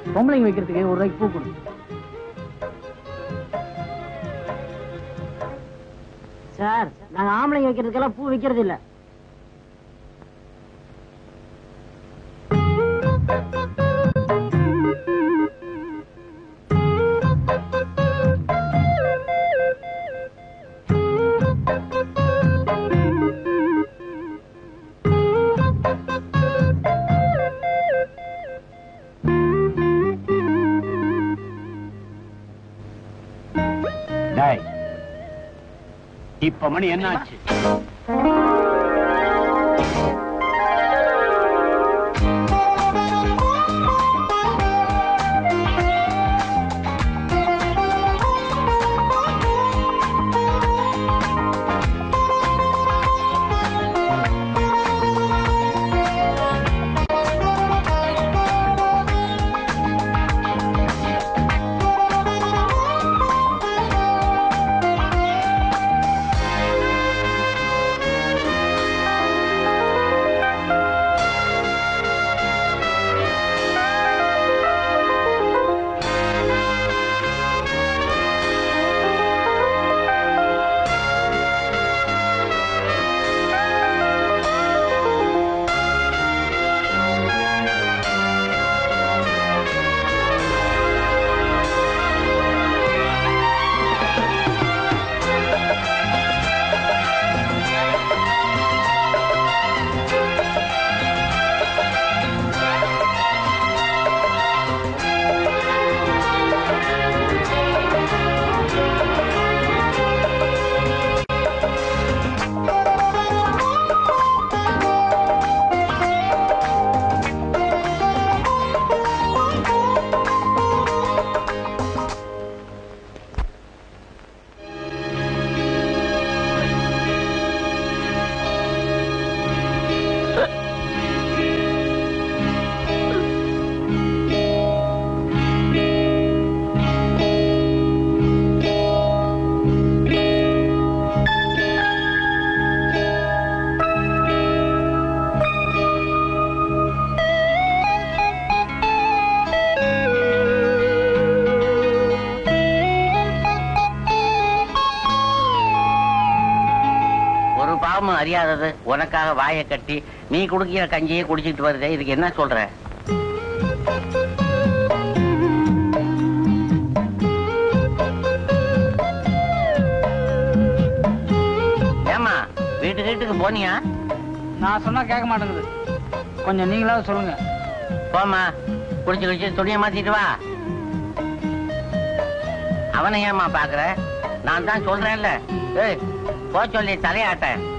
பொம்பளைங்க வைக்கிறதுக்கு ஒரு ரூபாய்க்கு பூ கொடு சார் நாங்க ஆம்பளைங்க வைக்கிறதுக்கெல்லாம் பூ வைக்கிறது இல்ல டேய் இப்ப மணி என்ன ஆச்சு ஒரு பாவமும் அறியாதது உனக்காக வாயை கட்டி நீ குடுக்கிற கஞ்சியே குடிச்சிட்டு வருதே இதுக்கு என்ன சொல்ற ஏமா வீட்டுக்கு வீட்டுக்கு போனியா நான் சொன்னா கேட்க மாட்டேங்குது கொஞ்சம் நீங்களாவது சொல்லுங்க போம்மா குடிச்சு குடிச்சு துணியை மாத்திட்டு வா அவனை ஏமா பாக்குற நான் தான் சொல்றேன்ல ஏய் போ சொல்லி தலையாட்ட